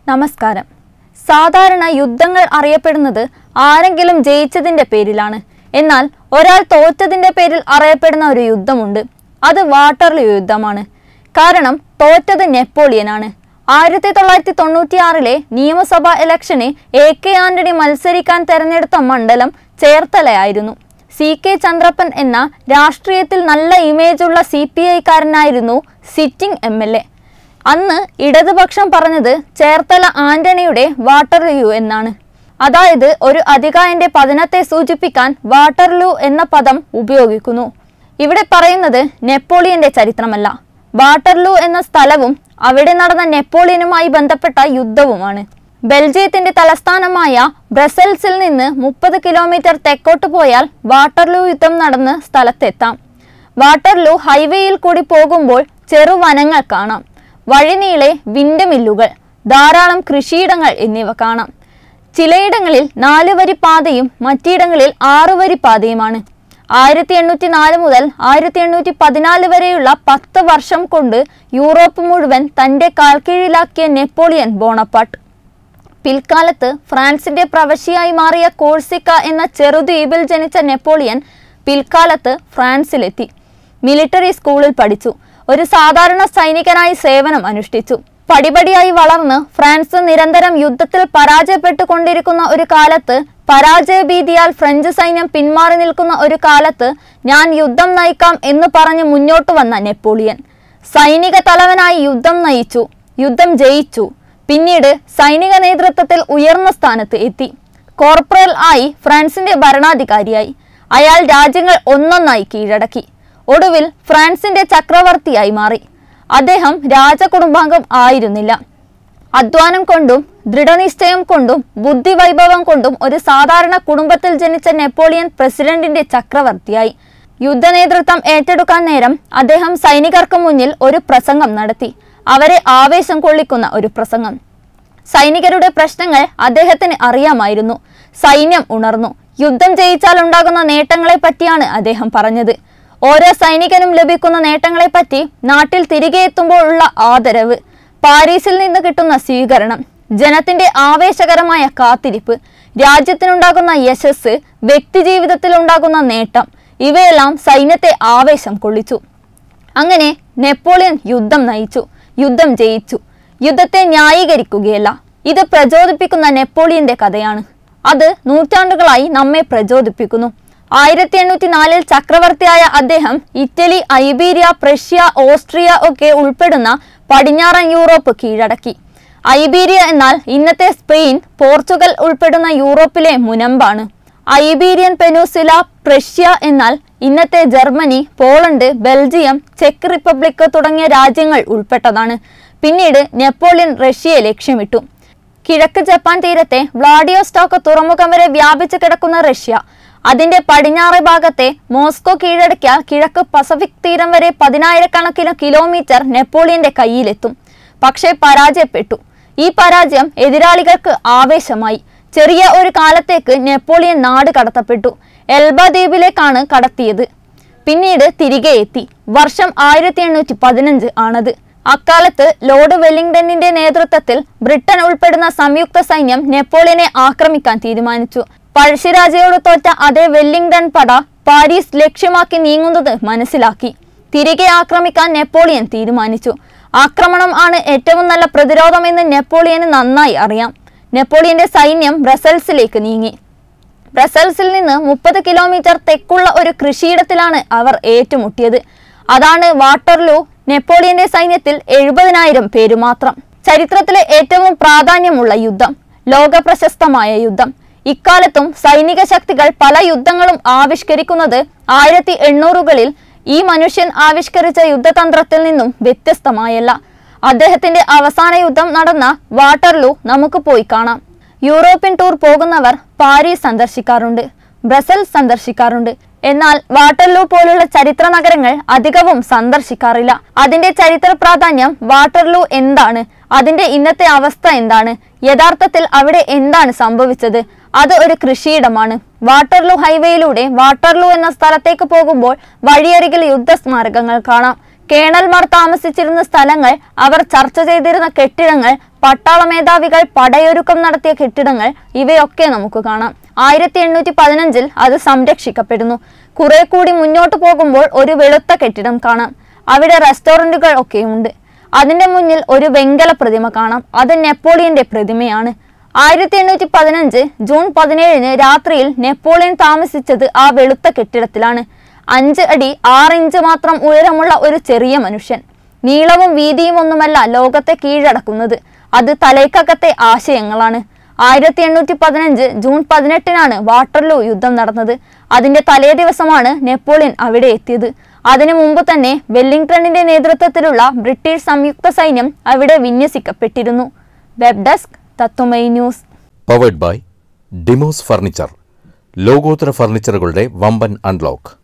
നമസ്കാരം സാധാരണ യുദ്ധങ്ങൾ അറിയപ്പെടുന്നത് ആരെങ്കിലും ജയിച്ചതിന്റെ പേരിലാണ് എന്നാൽ ഒരാൾ തോറ്റതിന്റെ പേരിൽ അറിയപ്പെടുന്ന ഒരു യുദ്ധമുണ്ട് അത് വാട്ടർലൂ യുദ്ധമാണ് കാരണം തോറ്റത് നെപ്പോളിയനാണ് ആയിരത്തി തൊള്ളായിരത്തി തൊണ്ണൂറ്റിയാറിലെ നിയമസഭാ ഇലക്ഷന് എ കെ ആന്റണി മത്സരിക്കാൻ തെരഞ്ഞെടുത്ത മണ്ഡലം ചേർത്തലയായിരുന്നു സി കെ ചന്ദ്രപ്പൻ എന്ന രാഷ്ട്രീയത്തിൽ നല്ല ഇമേജുള്ള സി പി ഐക്കാരനായിരുന്നു സിറ്റിംഗ് എം എൽ എ അന്ന് ഇടതുപക്ഷം പറഞ്ഞത് ചേർത്തല ആന്റണിയുടെ വാട്ടർലൂ എന്നാണ് അതായത് ഒരു അധികായന്റെ പതനത്തെ സൂചിപ്പിക്കാൻ വാട്ടർലൂ എന്ന പദം ഉപയോഗിക്കുന്നു ഇവിടെ പറയുന്നത് നെപ്പോളിയന്റെ ചരിത്രമല്ല വാട്ടർലൂ എന്ന സ്ഥലവും അവിടെ നടന്ന നെപ്പോളിയനുമായി ബന്ധപ്പെട്ട യുദ്ധവുമാണ് ബെൽജിയത്തിന്റെ തലസ്ഥാനമായ ബ്രസൽസിൽ നിന്ന് മുപ്പത് കിലോമീറ്റർ തെക്കോട്ട് പോയാൽ വാട്ടർലൂ യുദ്ധം നടന്ന് സ്ഥലത്തെത്താം വാട്ടർലൂ ഹൈവേയിൽ കൂടി പോകുമ്പോൾ ചെറുവനങ്ങൾ കാണാം വഴിനീളെ വിൻഡ് മില്ലുകൾ ധാരാളം കൃഷിയിടങ്ങൾ എന്നിവ കാണാം ചിലയിടങ്ങളിൽ നാല് വരി പാതയും മറ്റിയിടങ്ങളിൽ ആറു വരി പാതയുമാണ് ആയിരത്തി എണ്ണൂറ്റി നാല് മുതൽ ആയിരത്തി എണ്ണൂറ്റി പതിനാല് വരെയുള്ള പത്ത് വർഷം കൊണ്ട് യൂറോപ്പ് മുഴുവൻ തന്റെ കാൽക്കീഴിലാക്കിയ നെപ്പോളിയൻ ബോണപ്പാട്ട് പിൽക്കാലത്ത് ഫ്രാൻസിന്റെ പ്രവശ്യയായി മാറിയ കോഴ്സിക്ക എന്ന ചെറുദ്വീപിൽ ജനിച്ച നെപ്പോളിയൻ പിൽക്കാലത്ത് ഫ്രാൻസിലെത്തി മിലിറ്ററി സ്കൂളിൽ പഠിച്ചു ഒരു സാധാരണ സൈനികനായി സേവനം അനുഷ്ഠിച്ചു പടിപടിയായി വളർന്ന് ഫ്രാൻസ് നിരന്തരം യുദ്ധത്തിൽ പരാജയപ്പെട്ടുകൊണ്ടിരിക്കുന്ന ഒരു കാലത്ത് പരാജയഭീതിയാൽ ഫ്രഞ്ച് സൈന്യം പിന്മാറി നിൽക്കുന്ന ഒരു കാലത്ത് ഞാൻ യുദ്ധം നയിക്കാം എന്ന് പറഞ്ഞ് മുന്നോട്ട് വന്ന നെപ്പോളിയൻ സൈനിക തലവനായി യുദ്ധം നയിച്ചു യുദ്ധം ജയിച്ചു പിന്നീട് സൈനിക നേതൃത്വത്തിൽ ഉയർന്ന സ്ഥാനത്ത് എത്തി കോർപ്പറൽ ആയി ഫ്രാൻസിന്റെ ഭരണാധികാരിയായി അയാൾ രാജ്യങ്ങൾ ഒന്നൊന്നായി കീഴടക്കി ഒടുവിൽ ഫ്രാൻസിന്റെ ചക്രവർത്തിയായി മാറി അദ്ദേഹം രാജകുടുംബാംഗം ആയിരുന്നില്ല അധ്വാനം കൊണ്ടും ദൃഢനിശ്ചയം കൊണ്ടും ബുദ്ധിവൈഭവം കൊണ്ടും ഒരു സാധാരണ കുടുംബത്തിൽ ജനിച്ച നെപ്പോളിയൻ പ്രസിഡന്റിന്റെ ചക്രവർത്തിയായി യുദ്ധനേതൃത്വം ഏറ്റെടുക്കാൻ നേരം അദ്ദേഹം സൈനികർക്ക് മുന്നിൽ ഒരു പ്രസംഗം നടത്തി അവരെ ആവേശം കൊള്ളിക്കുന്ന ഒരു പ്രസംഗം സൈനികരുടെ പ്രശ്നങ്ങൾ അദ്ദേഹത്തിന് അറിയാമായിരുന്നു സൈന്യം ഉണർന്നു യുദ്ധം ജയിച്ചാൽ ഉണ്ടാകുന്ന നേട്ടങ്ങളെ പറ്റിയാണ് അദ്ദേഹം പറഞ്ഞത് ഓരോ സൈനികനും ലഭിക്കുന്ന നേട്ടങ്ങളെപ്പറ്റി നാട്ടിൽ തിരികെ എത്തുമ്പോൾ ഉള്ള ആദരവ് പാരീസിൽ നിന്ന് കിട്ടുന്ന സ്വീകരണം ജനത്തിന്റെ ആവേശകരമായ കാത്തിരിപ്പ് രാജ്യത്തിനുണ്ടാകുന്ന യശസ് വ്യക്തിജീവിതത്തിൽ ഉണ്ടാകുന്ന നേട്ടം ഇവയെല്ലാം സൈന്യത്തെ ആവേശം കൊള്ളിച്ചു അങ്ങനെ നെപ്പോളിയൻ യുദ്ധം നയിച്ചു യുദ്ധം ജയിച്ചു യുദ്ധത്തെ ന്യായീകരിക്കുകയല്ല ഇത് പ്രചോദിപ്പിക്കുന്ന നെപ്പോളിയന്റെ കഥയാണ് അത് നൂറ്റാണ്ടുകളായി നമ്മെ പ്രചോദിപ്പിക്കുന്നു ആയിരത്തി എണ്ണൂറ്റി നാലിൽ ചക്രവർത്തിയായ അദ്ദേഹം ഇറ്റലി ഐബീരിയ പ്രഷ്യ ഓസ്ട്രിയ ഒക്കെ ഉൾപ്പെടുന്ന പടിഞ്ഞാറൻ യൂറോപ്പ് കീഴടക്കി ഐബീരിയ എന്നാൽ ഇന്നത്തെ സ്പെയിൻ പോർച്ചുഗൽ ഉൾപ്പെടുന്ന യൂറോപ്പിലെ മുനമ്പാണ് ഐബീരിയൻ പെനൂസുല പ്രഷ്യ എന്നാൽ ഇന്നത്തെ ജർമ്മനി പോളണ്ട് ബെൽജിയം ചെക്ക് റിപ്പബ്ലിക് തുടങ്ങിയ രാജ്യങ്ങൾ ഉൾപ്പെട്ടതാണ് പിന്നീട് നെപ്പോളിയൻ റഷ്യയെ ലക്ഷ്യമിട്ടു കിഴക്ക് ജപ്പാൻ തീരത്തെ വ്ളാഡിയോസ്റ്റോക്ക് തുറമുഖം വരെ വ്യാപിച്ചു കിടക്കുന്ന റഷ്യ അതിന്റെ പടിഞ്ഞാറ് ഭാഗത്തെ മോസ്കോ കീഴടക്കിയാൽ കിഴക്ക് പസഫിക് തീരം വരെ പതിനായിരക്കണക്കിന് കിലോമീറ്റർ നെപ്പോളിയന്റെ കയ്യിലെത്തും പക്ഷേ പരാജയപ്പെട്ടു ഈ പരാജയം എതിരാളികൾക്ക് ആവേശമായി ചെറിയ ഒരു കാലത്തേക്ക് നെപ്പോളിയൻ നാട് കടത്തപ്പെട്ടു എൽബ ദ്വീപിലേക്കാണ് കടത്തിയത് പിന്നീട് തിരികെ എത്തി വർഷം ആയിരത്തി എണ്ണൂറ്റി പതിനഞ്ച് ആണത് അക്കാലത്ത് ലോർഡ് വെല്ലിംഗ്ടണിന്റെ നേതൃത്വത്തിൽ ബ്രിട്ടൻ ഉൾപ്പെടുന്ന സംയുക്ത സൈന്യം നെപ്പോളിയനെ ആക്രമിക്കാൻ തീരുമാനിച്ചു പഴശ്ശിരാജയോട് തോറ്റ അതേ വെല്ലിംഗ്ടൺ പട പാരീസ് ലക്ഷ്യമാക്കി നീങ്ങുന്നത് മനസ്സിലാക്കി തിരികെ ആക്രമിക്കാൻ നെപ്പോളിയൻ തീരുമാനിച്ചു ആക്രമണം ആണ് ഏറ്റവും നല്ല പ്രതിരോധമെന്ന് നെപ്പോളിയന് നന്നായി അറിയാം നെപ്പോളിയന്റെ സൈന്യം ബ്രസൽസിലേക്ക് നീങ്ങി ബ്രസൽസിൽ നിന്ന് മുപ്പത് കിലോമീറ്റർ തെക്കുള്ള ഒരു കൃഷിയിടത്തിലാണ് അവർ ഏറ്റുമുട്ടിയത് അതാണ് വാട്ടർലൂ നെപ്പോളിയന്റെ സൈന്യത്തിൽ എഴുപതിനായിരം പേര് മാത്രം ചരിത്രത്തിലെ ഏറ്റവും പ്രാധാന്യമുള്ള യുദ്ധം ലോക പ്രശസ്തമായ യുദ്ധം ഇക്കാലത്തും സൈനിക ശക്തികൾ പല യുദ്ധങ്ങളും ആവിഷ്കരിക്കുന്നത് ആയിരത്തി എണ്ണൂറുകളിൽ ഈ മനുഷ്യൻ ആവിഷ്കരിച്ച യുദ്ധതന്ത്രത്തിൽ നിന്നും വ്യത്യസ്തമായല്ല അദ്ദേഹത്തിന്റെ അവസാന യുദ്ധം നടന്ന വാട്ടർലൂ നമുക്ക് പോയി കാണാം യൂറോപ്യൻ ടൂർ പോകുന്നവർ പാരീസ് സന്ദർശിക്കാറുണ്ട് ബ്രസൽ സന്ദർശിക്കാറുണ്ട് എന്നാൽ വാട്ടർലൂ പോലുള്ള ചരിത്ര നഗരങ്ങൾ അധികവും സന്ദർശിക്കാറില്ല അതിന്റെ ചരിത്ര പ്രാധാന്യം വാട്ടർലൂ എന്താണ് അതിന്റെ ഇന്നത്തെ അവസ്ഥ എന്താണ് യഥാർത്ഥത്തിൽ അവിടെ എന്താണ് സംഭവിച്ചത് അത് ഒരു കൃഷിയിടമാണ് വാട്ടർലൂ ഹൈവേയിലൂടെ വാട്ടർലൂ എന്ന സ്ഥലത്തേക്ക് പോകുമ്പോൾ വഴിയരികിൽ യുദ്ധസ്മാരകങ്ങൾ കാണാം കേണൽമാർ താമസിച്ചിരുന്ന സ്ഥലങ്ങൾ അവർ ചർച്ച ചെയ്തിരുന്ന കെട്ടിടങ്ങൾ പട്ടാള മേധാവികൾ പടയൊരുക്കം നടത്തിയ കെട്ടിടങ്ങൾ ഇവയൊക്കെ നമുക്ക് കാണാം ആയിരത്തി എണ്ണൂറ്റി പതിനഞ്ചിൽ അത് സംരക്ഷിക്കപ്പെടുന്നു കുറെ കൂടി മുന്നോട്ട് പോകുമ്പോൾ ഒരു വെളുത്ത കെട്ടിടം കാണാം അവിടെ റെസ്റ്റോറന്റുകൾ ഒക്കെയുണ്ട് അതിന്റെ മുന്നിൽ ഒരു വെങ്കല പ്രതിമ കാണാം അത് നെപ്പോളിയന്റെ പ്രതിമയാണ് ആയിരത്തി എണ്ണൂറ്റി പതിനഞ്ച് ജൂൺ പതിനേഴിന് രാത്രിയിൽ നെപ്പോളിയൻ താമസിച്ചത് ആ വെളുത്ത കെട്ടിടത്തിലാണ് അഞ്ച് അടി ആറ് ഇഞ്ച് മാത്രം ഉയരമുള്ള ഒരു ചെറിയ മനുഷ്യൻ നീളവും വീതിയും ഒന്നുമല്ല ലോകത്തെ കീഴടക്കുന്നത് അത് തലയ്ക്കകത്തെ ആശയങ്ങളാണ് ആയിരത്തി എണ്ണൂറ്റി പതിനഞ്ച് ജൂൺ പതിനെട്ടിനാണ് വാട്ടർലൂ യുദ്ധം നടന്നത് അതിന്റെ തലേ ദിവസമാണ് നെപ്പോളിയൻ അവിടെ എത്തിയത് അതിനു മുമ്പ് തന്നെ വെല്ലിംഗ്ടണിന്റെ നേതൃത്വത്തിലുള്ള ബ്രിട്ടീഷ് സംയുക്ത സൈന്യം അവിടെ വിന്യസിക്കപ്പെട്ടിരുന്നു web desk Tatwamayi news powered by Demos furniture ലോകോത്തര ഫർണിച്ചറുകളുടെ വമ്പൻ അൺലോക്ക്